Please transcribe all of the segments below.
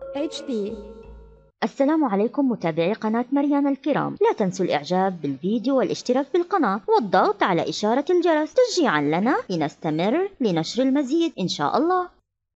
HD السلام عليكم متابعي قناة مريانا الكرام لا تنسوا الإعجاب بالفيديو والاشتراك بالقناة والضغط على إشارة الجرس تشجيعا لنا لنستمر لنشر المزيد إن شاء الله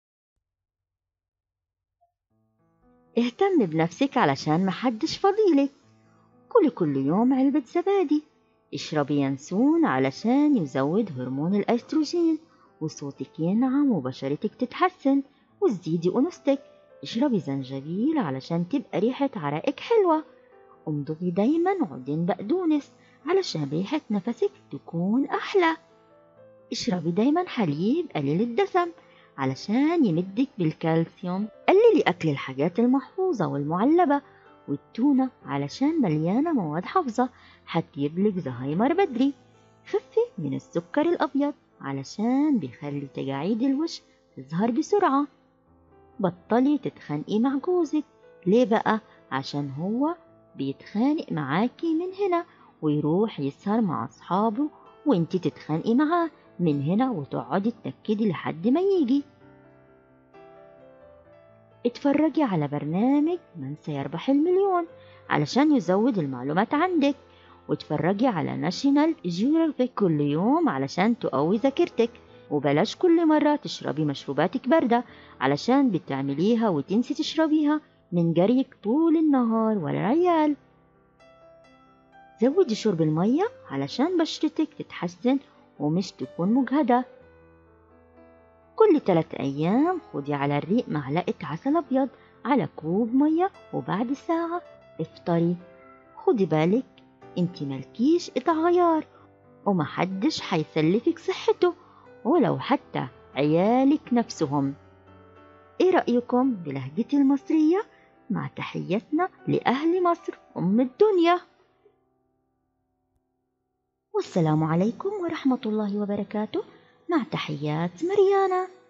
اهتم بنفسك علشان محدش فضيلك كلي كل يوم علبة زبادي اشربي ينسون علشان يزود هرمون الاستروجين وصوتك ينعم وبشرتك تتحسن وتزيدي أنوثتك اشربي زنجبيل علشان تبقى ريحة عرقك حلوة امضغي دايما عودين بقدونس علشان ريحة نفسك تكون أحلى اشربي دايما حليب قليل الدسم علشان يمدك بالكالسيوم قللي أكل الحاجات المحفوظة والمعلبة والتونة علشان مليانة مواد حافظة هتجيبلك زهايمر بدري خفي من السكر الأبيض علشان بيخلي تجاعيد الوش تظهر بسرعة بطلي تتخانقي مع جوزك ليه بقى عشان هو بيتخانق معاكي من هنا ويروح يسهر مع أصحابه وانتي تتخانقي معاه من هنا وتقعدي تنكدي لحد ما يجي اتفرجي على برنامج من سيربح المليون علشان يزود المعلومات عندك واتفرجي على ناشيونال جيوغرافيك كل يوم علشان تقوي ذاكرتك وبلاش كل مرة تشربي مشروباتك باردة علشان بتعمليها وتنسي تشربيها من جريك طول النهار ولا ريال زودي شرب المية علشان بشرتك تتحسن ومش تكون مجهدة كل تلات أيام خدي على الريق معلقة عسل أبيض على كوب مية وبعد ساعة افطري خدي بالك انت ملكيش قطع غيار ومحدش هيسلفك صحته ولو حتى عيالك نفسهم ايه رأيكم بلهجتي المصرية مع تحياتنا لأهل مصر أم الدنيا والسلام عليكم ورحمة الله وبركاته مع تحيات مريانا